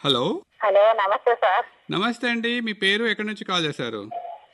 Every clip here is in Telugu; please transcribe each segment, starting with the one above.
హలో హలో నమస్తే సార్ నమస్తే అండి మీ పేరు ఎక్కడి నుంచి కాల్ చేశారు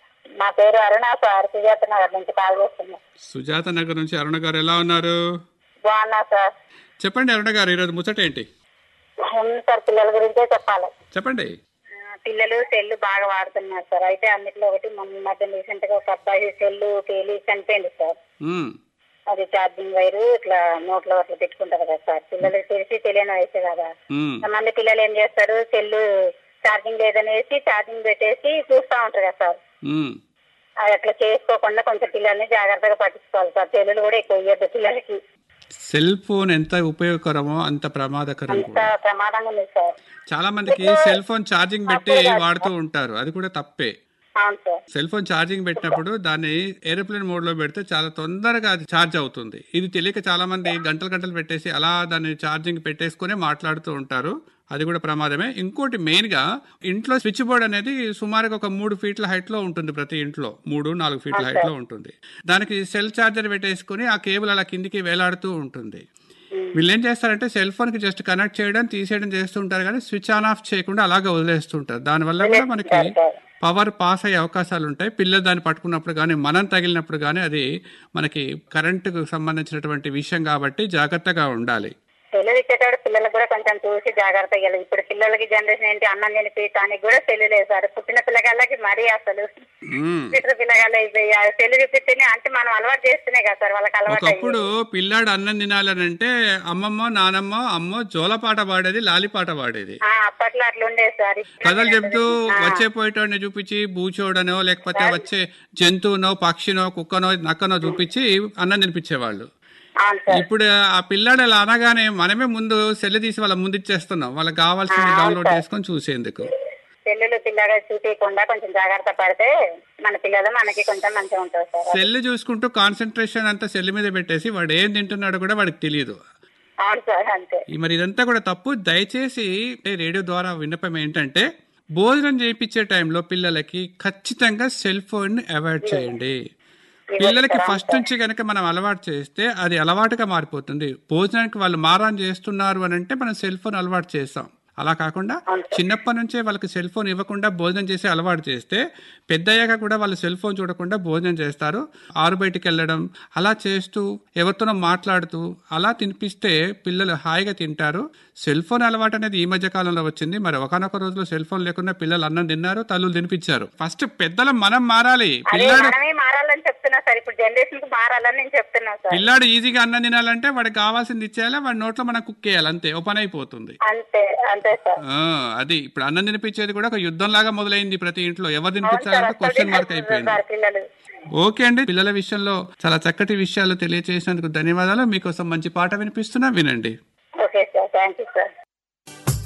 నా పేరు అరుణ సార్ సుజాత నగర్ నుంచి కాల్ చేస్తున్నా సుజాత నగర్ నుంచి అరుణ గారు ఎలా ఉన్నారు బాగున్నా సార్ చెప్పండి అరుణ గారు ఈరోజు ముచ్చట ఏంటి అవును సార్ పిల్లల గురించే చెప్పాలి చెప్పండి ఆ, పిల్లలు సెల్ బాగా వాడుతున్నారు సార్ అయితే అన్నిట్లో ఒకటి మొన్న మధ్య రీసెంట్ గా ఒక అబ్బాయి సెల్ పేలి చనిపోయింది సార్ మ్మ్. అది ఛార్జింగ్ వైరు ఇట్లా నోట్లో అట్లా పెట్టుకుంటారు కదా సార్ పిల్లలకి తెలిసి తెలియని వయసు కదా మ్మ్. కొంతమంది పిల్లలు ఏం చేస్తారు సెల్ ఛార్జింగ్ లేదనేసి ఛార్జింగ్ పెట్టేసి చూస్తూ ఉంటారు కదా సార్ మ్మ్. అది అట్లా చేసుకోకుండా కొంచెం పిల్లల్ని జాగ్రత్తగా పట్టించుకోవాలి సార్ సెల్లులు కూడా ఎక్కువ ఇవ్వద్దు పిల్లలకి సెల్ ఫోన్ ఎంత ఉపయోగకరమో అంత ప్రమాదకరం అంత కూడా ప్రమాదంగా ఉంది సార్ చాలా మందికి సెల్ ఫోన్ ఛార్జింగ్ పెట్టి వాడుతూ ఉంటారు అది కూడా తప్పే అవును సార్ సెల్ ఫోన్ ఛార్జింగ్ పెట్టినప్పుడు దాన్ని ఏరోప్లేన్ మోడ్ లో పెడితే చాలా తొందరగా అది ఛార్జ్ అవుతుంది ఇది తెలియక చాలా మంది గంటలు గంటలు పెట్టేసి అలా దాన్ని ఛార్జింగ్ పెట్టేసుకుని మాట్లాడుతూ ఉంటారు అది కూడా ప్రమాదమే ఇంకోటి మెయిన్ గా ఇంట్లో స్విచ్ బోర్డ్ అనేది సుమారుగా ఒక మూడు ఫీట్ల హైట్ లో ఉంటుంది ప్రతి ఇంట్లో మూడు నాలుగు ఫీట్ల హైట్ లో ఉంటుంది దానికి సెల్ ఛార్జర్ పెట్టేసుకుని ఆ కేబుల్ అలా కిందికి వేలాడుతూ ఉంటుంది వీళ్ళు ఏం చేస్తారంటే సెల్ ఫోన్ కి జస్ట్ కనెక్ట్ చేయడం తీసేయడం చేస్తూ ఉంటారు కానీ స్విచ్ ఆన్ ఆఫ్ చేయకుండా అలాగే వదిలేస్తుంటారు దానివల్ల కూడా మనకి పవర్ పాస్ అయ్యే అవకాశాలు ఉంటాయి పిల్లలు దాన్ని పట్టుకున్నప్పుడు కానీ మనం తగిలినప్పుడు కానీ అది మనకి కరెంటుకు సంబంధించినటువంటి విషయం కాబట్టి జాగ్రత్తగా ఉండాలి సెల్లు ఇచ్చేటప్పుడు పిల్లలకు కూడా కొంచెం చూసి జాగ్రత్త ఇవ్వాలి ఇప్పుడు పిల్లలకి జనరేషన్ ఏంటి అన్నం తినిపించడానికి కూడా సెల్లు లేదు సార్ పుట్టిన పిల్లగాళ్ళకి మరీ అసలు మ్మ్. పుట్టిన పిల్లగాళ్ళు అయిపోయి ఆ సెల్లు చూపిస్తేనే అంటే మనం అలవాటు చేస్తేనే కదా సార్ వాళ్ళకి అలవాటు ఒకప్పుడు పిల్లాడు అన్నం తినాలనంటే అమ్మమ్మ నానమ్మ అమ్మ జోలపాట పాడేది లాలిపాట పాడేది ఆ, అప్పట్లో అట్లా ఉండేది సార్ కథలు చెబుతూ వచ్చే పోయేటోడిని చూపించి బూచోడనో లేకపోతే వచ్చే జంతువునో పక్షినో కుక్కనో నక్కనో చూపించి అన్నం తినిపించేవాళ్ళు అవును సార్ ఇప్పుడు ఆ పిల్లాడు అలా అనగానే మనమే ముందు సెల్ తీసి వాళ్ళ ముందు ఇచ్చేస్తున్నాం వాళ్ళకి కావాల్సింది డౌన్లోడ్ చేసుకొని చూసేందుకు సెల్లులు పిల్లగా చూపించకుండా కొంచెం జాగ్రత్త పడితే మన పిల్లలు మనకి కొంచెం మంచిగా ఉంటుంది సార్ సెల్ చూసుకుంటూ కాన్సన్ట్రేషన్ అంతా సెల్ మీద పెట్టేసి వాడు ఏం తింటున్నాడో కూడా వాడికి తెలియదు అవును సార్ అంతే ఈ మరి ఇదంతా కూడా తప్పు దయచేసి అంటే రేడియో ద్వారా విన్నపం ఏంటంటే భోజనం చేయించే టైంలో పిల్లలకి ఖచ్చితంగా సెల్ ఫోన్ అవాయిడ్ చేయండి పిల్లలకి ఫస్ట్ నుంచి కనుక మనం అలవాటు చేస్తే అది అలవాటుగా మారిపోతుంది భోజనానికి వాళ్ళు మారాన్ చేస్తున్నారు అని అంటే మనం సెల్ ఫోన్ అలవాటు చేస్తాం అలా కాకుండా చిన్నప్పటి నుంచే వాళ్ళకి సెల్ ఫోన్ ఇవ్వకుండా భోజనం చేసి అలవాటు చేస్తే పెద్దయ్యాక కూడా వాళ్ళు సెల్ ఫోన్ చూడకుండా భోజనం చేస్తారు ఆరు బయటికి వెళ్ళడం అలా చేస్తూ ఎవరితోనో మాట్లాడుతూ అలా తినిపిస్తే పిల్లలు హాయిగా తింటారు సెల్ ఫోన్ అలవాటు అనేది ఈ మధ్య కాలంలో వచ్చింది మరి ఒకనొక రోజులో సెల్ ఫోన్ లేకుండా పిల్లలు అన్నం తిన్నారు తల్లులు తినిపించారు ఫస్ట్ పెద్దలు మనం మారాలి అదే పిల్లాడు మనమే మారాలని చెప్తున్నా సార్ ఇప్పుడు జనరేషన్ కి మారాలని నేను చెప్తున్నా సార్ పిల్లాడు ఈజీగా అన్నం తినాలంటే వాడికి కావాల్సింది ఇచ్చేయాలి వాడి నోట్లో మనం కుక్ చేయాలి అంతే ఓ పని అయిపోతుంది అంతే అంతే సార్ ఆ, అది ఇప్పుడు అన్నం తినిపించేది కూడా ఒక యుద్ధం లాగా మొదలైంది ప్రతి ఇంట్లో ఎవరు తినిపించాలంటే క్వశ్చన్ మార్క్ అయిపోయింది సార్ పిల్లలు ఓకే అండి పిల్లల విషయంలో చాలా చక్కటి విషయాలు తెలియజేసినందుకు ధన్యవాదాలు మీకోసం మంచి పాట వినిపిస్తున్నా వినండి okay sir thank you sir